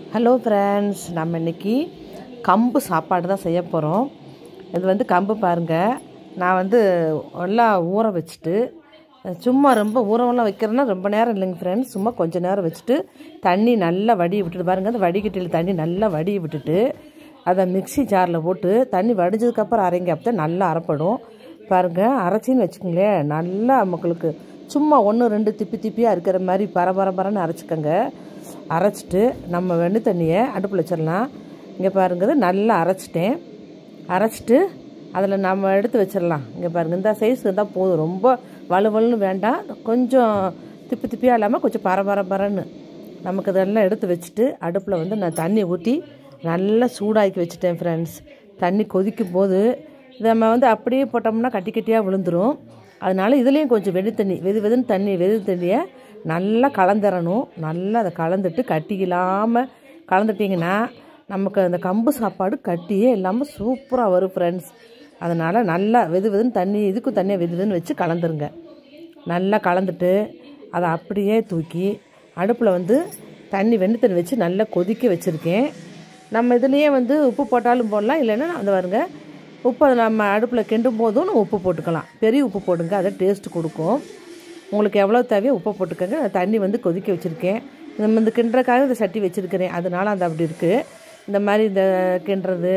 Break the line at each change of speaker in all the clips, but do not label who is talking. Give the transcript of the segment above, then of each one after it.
hello friends நம்ம இன்னைக்கு கம்பு சாப்பாடு தான் செய்ய போகிறோம் இது வந்து கம்பு பாருங்கள் நான் வந்து எல்லாம் ஊற வச்சுட்டு சும்மா ரொம்ப ஊறவெல்லாம் வைக்கிறேன்னா ரொம்ப நேரம் இல்லைங்க ஃப்ரெண்ட்ஸ் சும்மா கொஞ்ச நேரம் வச்சுட்டு தண்ணி நல்லா வடிய விட்டுட்டு பாருங்கள் அந்த வடிகட்டியில் தண்ணி நல்லா வடிய விட்டுட்டு அதை மிக்ஸி ஜாரில் போட்டு தண்ணி வடிஞ்சதுக்கப்புறம் அரைங்க அப்போ தான் நல்லா அரைப்படும் பாருங்கள் அரைச்சின்னு வச்சுக்கோங்களேன் நல்லா மக்களுக்கு சும்மா ஒன்று ரெண்டு திப்பி திப்பியாக இருக்கிற மாதிரி பரபரபரன்னு அரைச்சிக்கோங்க அரைச்சிட்டு நம்ம வெண்ணி தண்ணியை அடுப்பில் வச்சிடலாம் இங்கே பாருங்க நல்லா அரைச்சிட்டேன் அரைச்சிட்டு அதில் நம்ம எடுத்து வச்சிடலாம் இங்கே பாருங்கள் இந்த சைஸ் இருந்தால் போதும் ரொம்ப வலுவலுன்னு வேண்டாம் கொஞ்சம் திப்பி திப்பியாக இல்லாமல் கொஞ்சம் பரபரபரன்னு நமக்கு இதெல்லாம் எடுத்து வச்சுட்டு அடுப்பில் வந்து நான் தண்ணி ஊற்றி நல்லா சூடாக்கி வச்சுட்டேன் ஃப்ரெண்ட்ஸ் தண்ணி கொதிக்கும் போது இதை நம்ம வந்து அப்படியே போட்டோம்னா கட்டி கட்டியாக விழுந்துடும் அதனால இதுலேயும் கொஞ்சம் வெடி தண்ணி வெது வெதுன்னு தண்ணி வெது தண்ணியை நல்லா கலந்துடணும் நல்லா அதை கலந்துட்டு கட்டி இல்லாமல் கலந்துட்டிங்கன்னா நமக்கு அந்த கம்பு சாப்பாடு கட்டியே இல்லாமல் சூப்பராக வரும் ஃப்ரெண்ட்ஸ் அதனால் நல்லா வெது வெதுன்னு தண்ணி இதுக்கும் தண்ணியை வெது வெதுன்னு வச்சு கலந்துருங்க நல்லா கலந்துட்டு அதை அப்படியே தூக்கி அடுப்பில் வந்து தண்ணி வெண்ணி தண்ணி வச்சு நல்லா கொதிக்க வச்சுருக்கேன் நம்ம இதுலேயே வந்து உப்பு போட்டாலும் போடலாம் இல்லைன்னா அந்த பாருங்க உப்பு அதை நம்ம அடுப்பில் கிண்டும் போதும் நம்ம உப்பு போட்டுக்கலாம் பெரிய உப்பு போடுங்க அதை டேஸ்ட்டு கொடுக்கும் உங்களுக்கு எவ்வளோ தேவையோ உப்பு போட்டுக்கோங்க நான் தண்ணி வந்து கொதிக்க வச்சுருக்கேன் நம்ம இந்த கிண்டுறக்காக இந்த சட்டி வச்சுருக்கிறேன் அதனால் அது அப்படி இருக்குது இந்த மாதிரி இந்த கிண்டுறது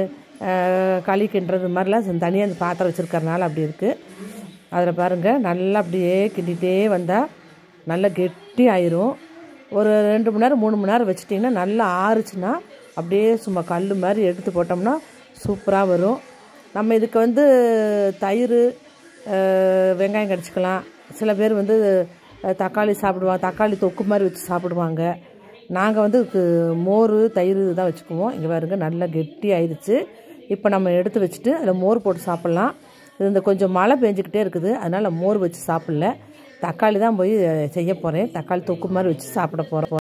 களி கிண்டுறது மாதிரிலாம் தனியாக இந்த பாத்திரம் வச்சுருக்கறனால அப்படி இருக்குது அதில் பாருங்கள் நல்லா அப்படியே கிண்டிகிட்டே வந்தால் நல்லா கெட்டி ஆயிரும் ஒரு ரெண்டு மணி நேரம் மூணு மணி நேரம் வச்சிட்டிங்கன்னா நல்லா ஆறுச்சுன்னா அப்படியே சும்மா கல் மாதிரி எடுத்து போட்டோம்னா சூப்பராக வரும் நம்ம இதுக்கு வந்து தயிர் வெங்காயம் கடிச்சிக்கலாம் சில பேர் வந்து தக்காளி சாப்பிடுவாங்க தக்காளி தொக்கு மாதிரி வச்சு சாப்பிடுவாங்க நாங்கள் வந்து மோர் தயிர் தான் வச்சுக்குவோம் இங்கே பாருங்க நல்லா கெட்டி ஆயிடுச்சு இப்போ நம்ம எடுத்து வச்சுட்டு அதில் மோர் போட்டு சாப்பிட்லாம் இது இந்த கொஞ்சம் மழை பெஞ்சிக்கிட்டே இருக்குது அதனால் மோர் வச்சு சாப்பிடல தக்காளி தான் போய் செய்ய போகிறேன் தக்காளி தொக்கு மாதிரி வச்சு சாப்பிட போகிறோம்